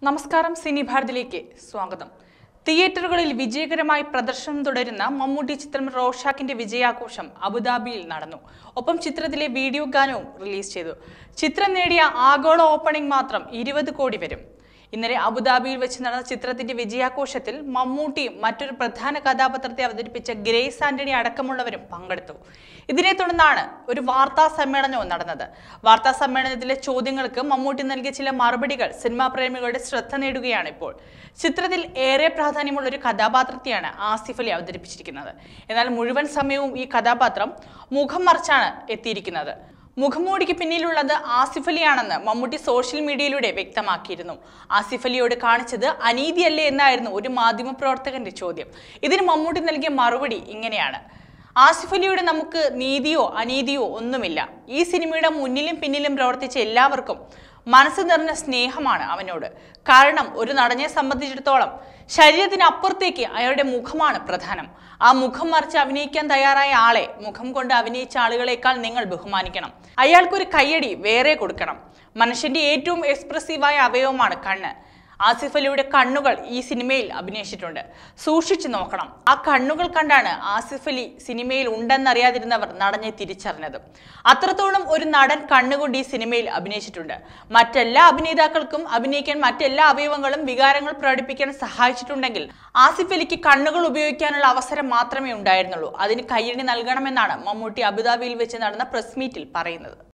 നമസ്കാരം സിനി ഭാരതിലേക്ക് സ്വാഗതം തിയേറ്ററുകളിൽ വിജയകരമായി പ്രദർശനം തുടരുന്ന മമ്മൂട്ടി ചിത്രം റോഷാക്കിന്റെ വിജയാഘോഷം അബുദാബിയിൽ നടന്നു ഒപ്പം ചിത്രത്തിലെ വീഡിയോ ഗാനവും റിലീസ് ചെയ്തു ചിത്രം നേടിയ ആഗോള ഓപ്പണിംഗ് മാത്രം ഇരുപത് കോടി വരും ഇന്നലെ അബുദാബിയിൽ വെച്ച് നടന്ന ചിത്രത്തിന്റെ വിജയാഘോഷത്തിൽ മമ്മൂട്ടിയും മറ്റൊരു പ്രധാന കഥാപാത്രത്തെ അവതരിപ്പിച്ച ഗ്രേസ് ആന്റണി അടക്കമുള്ളവരും പങ്കെടുത്തു ഇതിനെ തുടർന്നാണ് ഒരു വാർത്താ സമ്മേളനവും നടന്നത് വാർത്താ സമ്മേളനത്തിലെ ചോദ്യങ്ങൾക്ക് മമ്മൂട്ടി നൽകിയ ചില മറുപടികൾ സിനിമാ പ്രേമികളുടെ ശ്രദ്ധ നേടുകയാണ് ഇപ്പോൾ ചിത്രത്തിൽ ഏറെ പ്രാധാന്യമുള്ള ഒരു കഥാപാത്രത്തെയാണ് ആസിഫ് അലി അവതരിപ്പിച്ചിരിക്കുന്നത് എന്നാൽ മുഴുവൻ സമയവും ഈ കഥാപാത്രം മുഖം മറിച്ചാണ് എത്തിയിരിക്കുന്നത് മുഖംമൂടിക്ക് പിന്നിലുള്ളത് ആസിഫ് അലിയാണെന്ന് മമ്മൂട്ടി സോഷ്യൽ മീഡിയയിലൂടെ വ്യക്തമാക്കിയിരുന്നു ആസിഫ് അലിയോട് കാണിച്ചത് അനീതിയല്ലേ എന്നായിരുന്നു ഒരു മാധ്യമപ്രവർത്തകന്റെ ചോദ്യം ഇതിന് മമ്മൂട്ടി നൽകിയ മറുപടി ഇങ്ങനെയാണ് ആസിഫ് അലിയുടെ നമുക്ക് നീതിയോ അനീതിയോ ഒന്നുമില്ല ഈ സിനിമയുടെ മുന്നിലും പിന്നിലും പ്രവർത്തിച്ച എല്ലാവർക്കും മനസ്സ് നിറഞ്ഞ സ്നേഹമാണ് അവനോട് കാരണം ഒരു നടനെ സംബന്ധിച്ചിടത്തോളം ശരീരത്തിനപ്പുറത്തേക്ക് അയാളുടെ മുഖമാണ് പ്രധാനം ആ മുഖം മറിച്ച് അഭിനയിക്കാൻ തയ്യാറായ ആളെ മുഖം കൊണ്ട് അഭിനയിച്ച ആളുകളെക്കാൾ നിങ്ങൾ ബഹുമാനിക്കണം അയാൾക്കൊരു കയ്യടി വേറെ കൊടുക്കണം മനുഷ്യന്റെ ഏറ്റവും എക്സ്പ്രസീവായ അവയവമാണ് കണ്ണ് ആസിഫ് അലിയുടെ കണ്ണുകൾ ഈ സിനിമയിൽ അഭിനയിച്ചിട്ടുണ്ട് സൂക്ഷിച്ചു നോക്കണം ആ കണ്ണുകൾ കണ്ടാണ് ആസിഫ് അലി സിനിമയിൽ ഉണ്ടെന്നറിയാതിരുന്നവർ നടനെ തിരിച്ചറിഞ്ഞത് അത്രത്തോളം ഒരു നടൻ കണ്ണുകൊണ്ട് ഈ സിനിമയിൽ അഭിനയിച്ചിട്ടുണ്ട് മറ്റെല്ലാ അഭിനേതാക്കൾക്കും അഭിനയിക്കാൻ മറ്റെല്ലാ അവയവങ്ങളും വികാരങ്ങൾ പ്രകടിപ്പിക്കാൻ സഹായിച്ചിട്ടുണ്ടെങ്കിൽ ആസിഫ് അലിക്ക് കണ്ണുകൾ ഉപയോഗിക്കാനുള്ള അവസരം മാത്രമേ ഉണ്ടായിരുന്നുള്ളൂ അതിന് കയ്യടി നൽകണമെന്നാണ് മമ്മൂട്ടി അബുദാബിയിൽ വെച്ച് നടന്ന പ്രസ് മീറ്റിൽ പറയുന്നത്